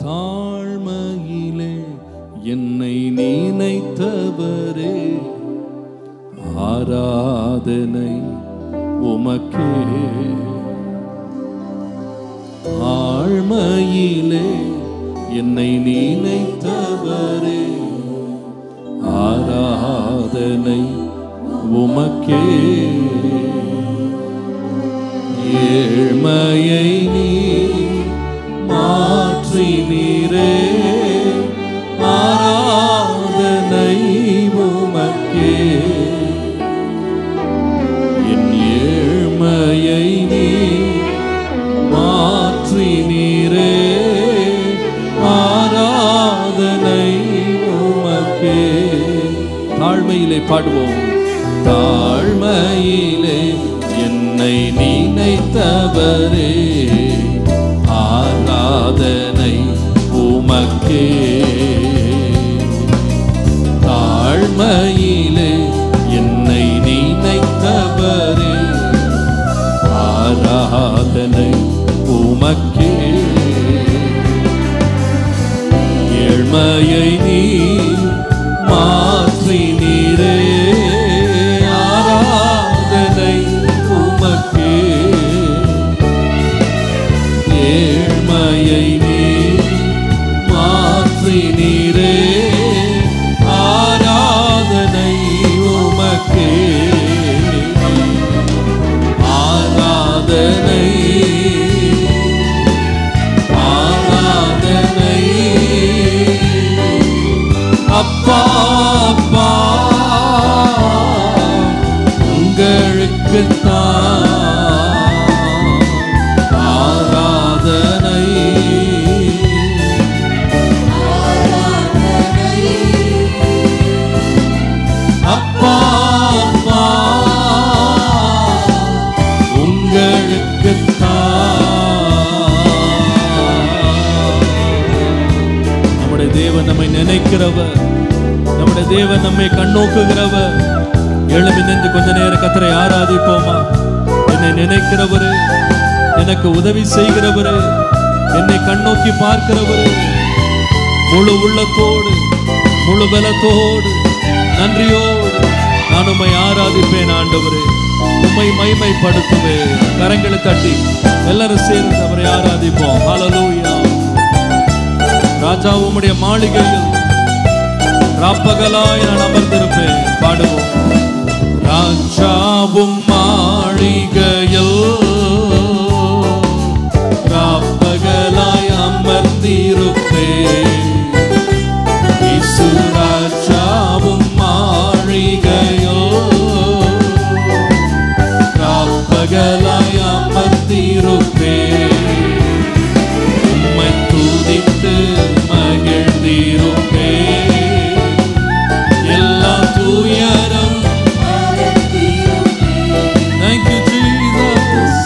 தாழ்மையிலே என்னை நினைத்தவரே ஆராதனை உமக்கே தாழ்மையிலே என்னை நினைத்தவரே ஆராதனை உமக்கே ஏழ்மையை நீ மாற்றினீரே ஆராதனை உமக்கே என் ஏழ்மையை நீ மாற்றினீரே ஆராதனை உமக்கே தாழ்மையிலே பாடுவோம் தாழ்மையிலே என்னை நினைத்தவரே ஆராதனை உமக்கே தாழ்மையிலே என்னை நினைத்தவரே ஆராதனை உமக்கே ஏழ்மையை நீ மாற்றினீரே ஆராதனை உமக்கே ஏழ்மையை நீ மாற்றினீரே ஆராதனை உமக்கே ஆராதனை ஆராதனை அப்பா அப்பா உங்களுக்கு ஆராதனை அப்பா அப்பா உங்களுக்கு நம்முடைய தேவன் நம்மை நினைக்கிறவர் நம்முடைய தேவன் நம்மை கண்ணோக்குகிறவர் எழும்பி நின்று கொஞ்ச நேரம் கத்தரை ஆராதிப்போமா என்னை நினைக்கிறவரே எனக்கு உதவி செய்கிறவரே என்னை கண்ணோக்கி பார்க்கிறவரே முழு உள்ளத்தோடு முழு பலத்தோடு நன்றியோடு நான் உம்மை ஆராதிப்பேன் ஆண்டவரே உம்மை மைமைப்படுத்துவேன் கரங்களை தட்டி எல்லாரும் சேர்ந்து அவரை ஆராதிப்போம் ஹalleluya ராஜா உம்முடைய மாளிகையில் ராப்பகலாய் நான் அமர்ந்திருப்பேன் பாடுவோம் ராஜாவும் மாளிகையில் ராப்பகலாய் அமர்ந்திருப்பேன் இயேசு ராஜாவும் மாளிகையில் ராப்பகலாய் அமர்ந்திருப்பேன் உம்மை துதித்து மகிழ்ந்திருப்பே எல்லா துயரம் Thank you, Jesus.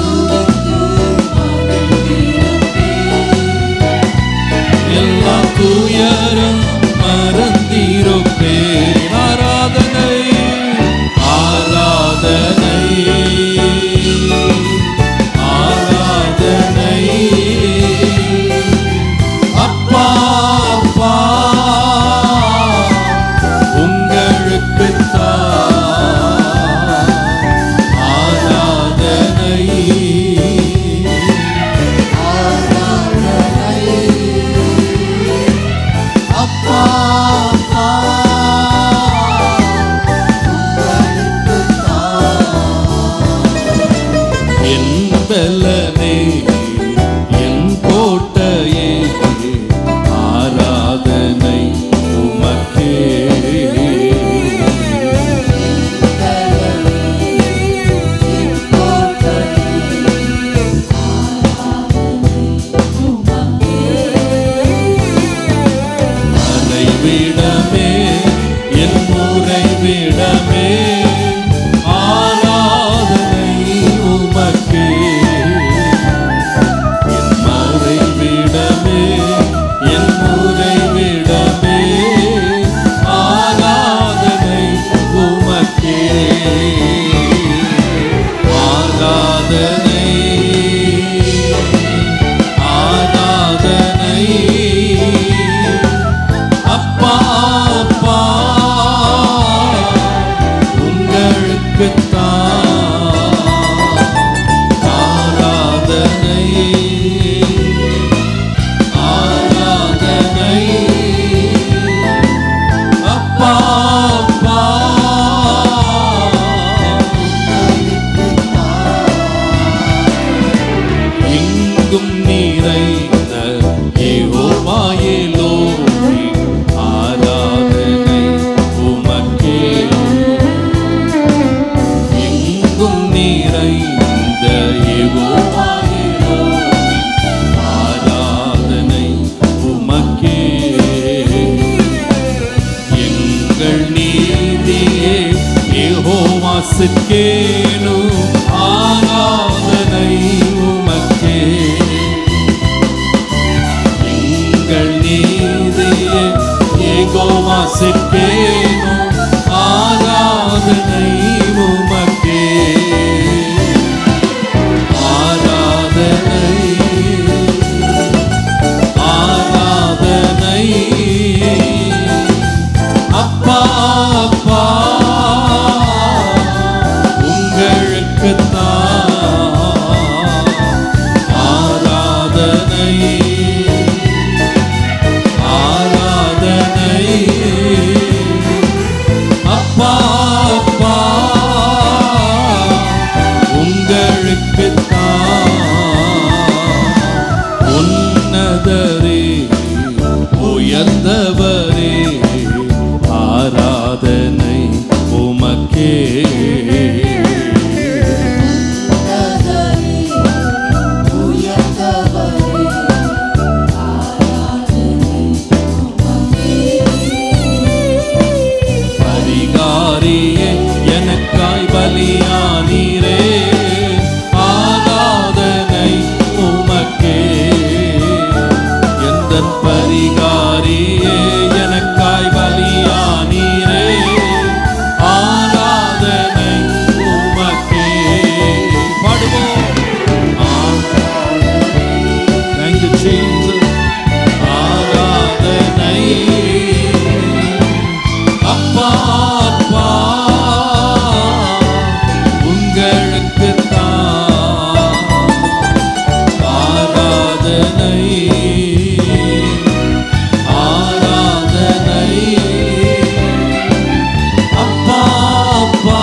எல்லா துயரம் மறந்திருப்பே ஆராதனை ஆராதனை ஆராதனை அப்பா அப்பா உங்களுக்கு ஆராதனை அப்பா நீரைந்த யெகோவாயிலோவி ஆராதனை உமக்கே எங்கும் நிறைந்த யெகோவாயிலோவி ஆராதனை உமக்கே எங்கள் நீதியே யெகோவாசுக்கேனு ஆராதனை உமக்கே எங்கள் நீதியே யெகோவாசுக்கேனு ஆராதனை உமக்கே ஆராதனை ஆராதனை அப்பா அப்பா உங்களுக்குத்தான் ஆராதனை ஆராதனை அப்பா அப்பா உங்களுக்குத்தான் உன்னதரே உயர்ந்தவரே ஆராதனை உமக்கே பரிகாரியே எனக்காய் பலியானீரே ஆராதனை உமக்கே எந்த பரிகாரியே எனக்காய் பலியானீரே ஆராதனை உமக்கே பாடுவோம் Thank you, Jesus. ஆராதனை அப்பா அப்பா உங்களுக்குத்தான் ஆராதனை ஆராதனை அப்பா அப்பா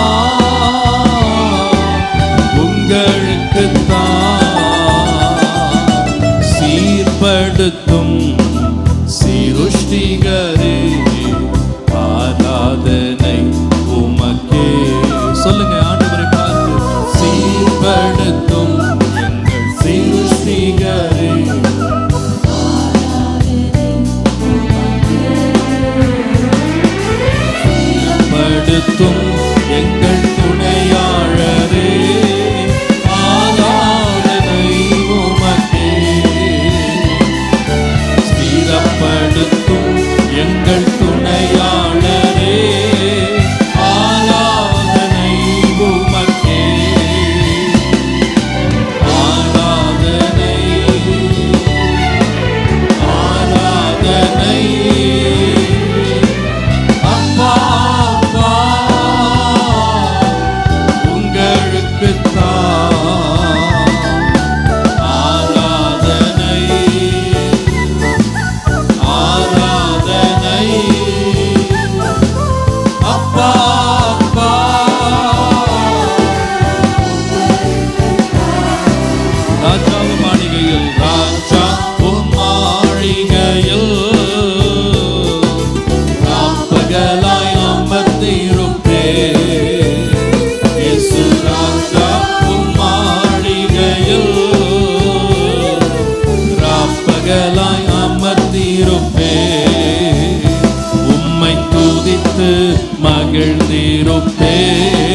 உங்களுக்குத்தான் சீர்படுத்தும் சீருஷ்டிகரே ஆராதனை உமக்கே சொல்லுங்க ஆண்டவரை பார்த்து சீர்படுத்தும் எங்கள் சீருஷ்டிகரே படுத்தும் எங்கள் துணையாளரே ஆராதனை உமக்கே ஸ்திரப்படுத்தும் எங்கள் துணையாளரே ஆராதனை உமக்கே ஆராதனை ஆராதனை அப்பா அப்பா உங்களுக்குத்தான் ஆராதனை ஆராதனை அப்பா அப்பா ராஜாவு மாளிகையில் ராஜா உன் மாளிகையில் ராப்பகலாய் அமர்ந்திருப்பே இயேசு ராஜா உன் மாளிகையில் ராப்பகலாய் அமர்ந்திருப்பே உம்மை துதித்து மகிழ்ந்திருப்பே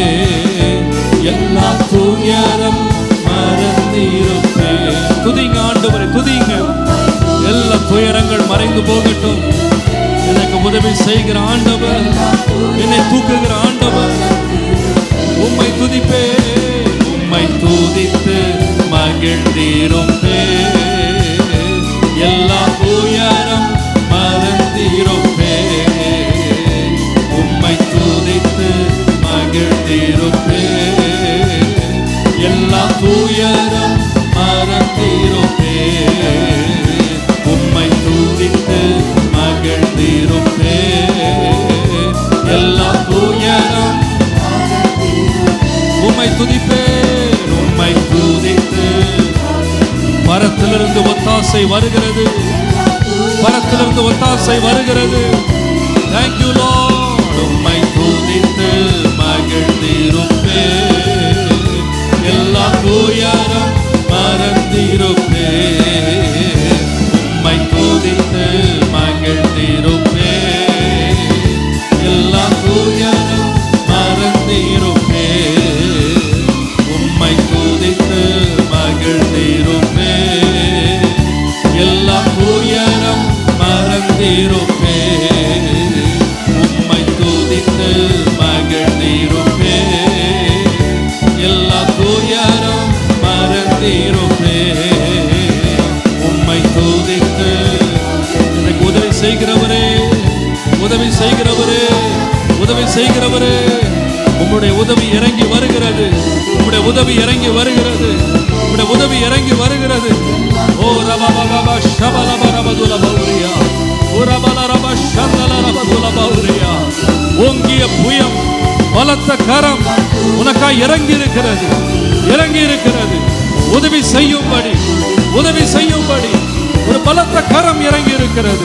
எல்லா துயரம் மறந்திருப்பே துதிங்க ஆண்டவரை துதிங்க எல்லா துயரங்கள் மறைந்து போகட்டும் எனக்கு உதவி செய்கிற ஆண்டவர் என்னை தூக்குகிற ஆண்டவர் உம்மை துதிப்பே உம்மை துதித்து மகிழ்ந்திருப்பே எல்லா துயரம் மறந்திருப்பே உம்மை துதித்து மகிழ்ந்திருப்பே எல்லா துயரம் மறந்திருப்பே உம்மை துதித்து மகிழ்ந்திருப்பே எல்லா துயரம் உம்மை துதிப்பேன் உம்மை துதித்து மரத்திலிருந்து ஒத்தாசை வருகிறது பரத்திலிருந்து ஒத்தாசை வருகிறது தேங்க்யூ லார்ட் உம்மை துதித்து மகிழ்ந்திருப்பே எல்லா துயரம் மறந்திருப்பே உம்மை துதித்து மகிழ்ந்திருப்பே எல்லா துயரம் மறந்திருப்பே உம்மை துதித்து மகிழ்ந்திருப்பே எல்லா துயரம் மறந்திருப்பே உம்மை துதித்து மகிழ்ந்திருப்பே எல்லா துயரம் மறந்திருப்பே உம்மை துதித்து எனக்கு உதவி செய்கிறவரே உதவி செய்கிறவரே உதவி செய்கிறவரே உம்முடைய உதவி இறங்கி வருகிறது உம்முடைய உதவி இறங்கி வருகிறது உம்முடைய உதவி இறங்கி வருகிறது ஓ ரபா பாபா ஷபலப ரபதுல பௌரியா ஓ ரபல ரப ஷந்தல ரபதுல பௌரியா ஓங்கிய புயம் பலத்த கரம் உனக்காய் இறங்கி இருக்கிறது இறங்கி இருக்கிறது உதவி செய்யும்படி உதவி செய்யும்படி ஒரு பலத்த கரம் இறங்கி இருக்கிறது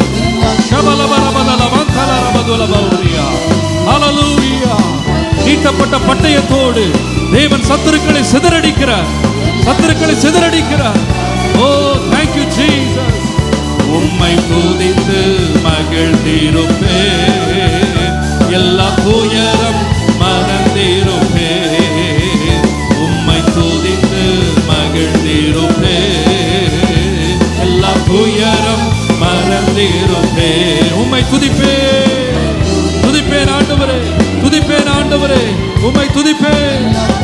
ஹalleluya நீட்டப்பட்ட பட்டயத்தோடு தேவன் சத்துருக்களை சிதறடிக்கிறார் சத்துருக்களை சிதறடிக்கிறார் ஓ thank you ஜீசஸ் உம்மை துதித்து மகிழ்ந்திருப்பே எல்லா துயரம் மறந்திருப்பே உம்மை துதித்து மகிழ்ந்திருப்பே எல்லா துயரம் மறந்திருப்பே உம்மை துதிப்பே துதிப்பேன் ஆண்டவரே துதிப்பேன் ஆண்டவரே உம்மை துதிப்பேன்